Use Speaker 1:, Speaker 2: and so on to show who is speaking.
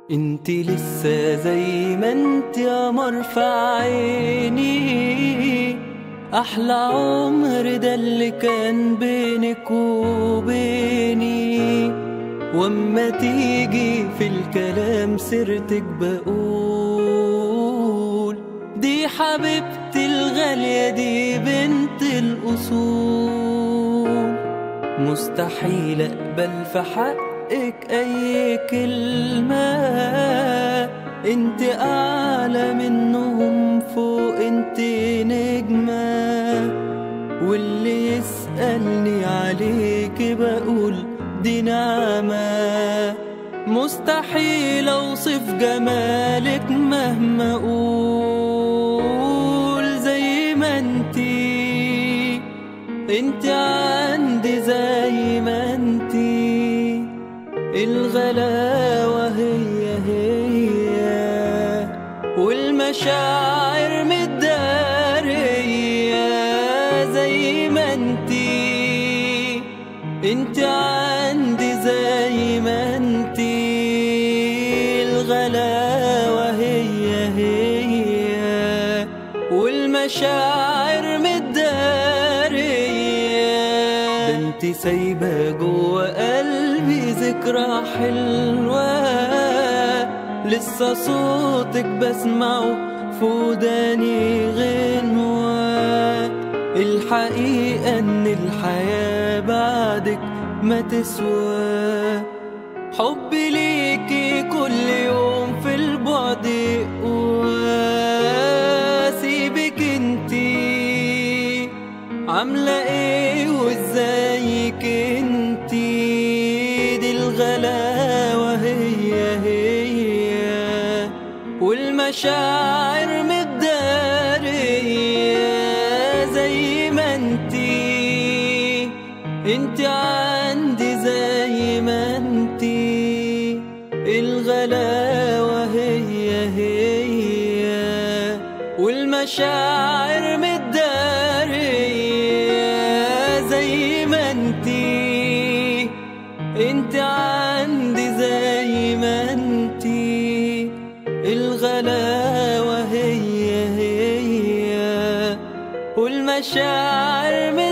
Speaker 1: انت لسه زي ما انت قمر في عيني احلى عمر ده اللي كان بينك وبيني واما تيجي في الكلام سيرتك بقول دي حبيبتي الغالية دي بنت الأصول مستحيل أقبل في حقك أي كلمة انت أعلى منهم فوق انت نجمة واللي يسألني عليك بقول دي نعمة مستحيل أوصف جمالك مهما أقول زي ما انتي انت عندي زي ما انتي الغلاوة هي هي والمشاعر متدارية زي ما انتي انت عندي زي ما انتي الغلاوة هي هي والمشاعر متدارية ده انت سايبة جوا قلبي ذكرى حلوة لسه صوتك بسمعه في وداني غنوة الحقيقة ان الحياة بعدك ما تسوى حبي ليكي كل يوم في البعد واسيبك انتي عاملة ايه وازيك انتي دي الغلاوة هي هي والمشاعر متدارية زي ما انتي انت عندي زي ما انتي الغلاوة هي هي والمشاعر متدارية زي ما انتي انت عندي زي ما انتي الغلاوة هي هي والمشاعر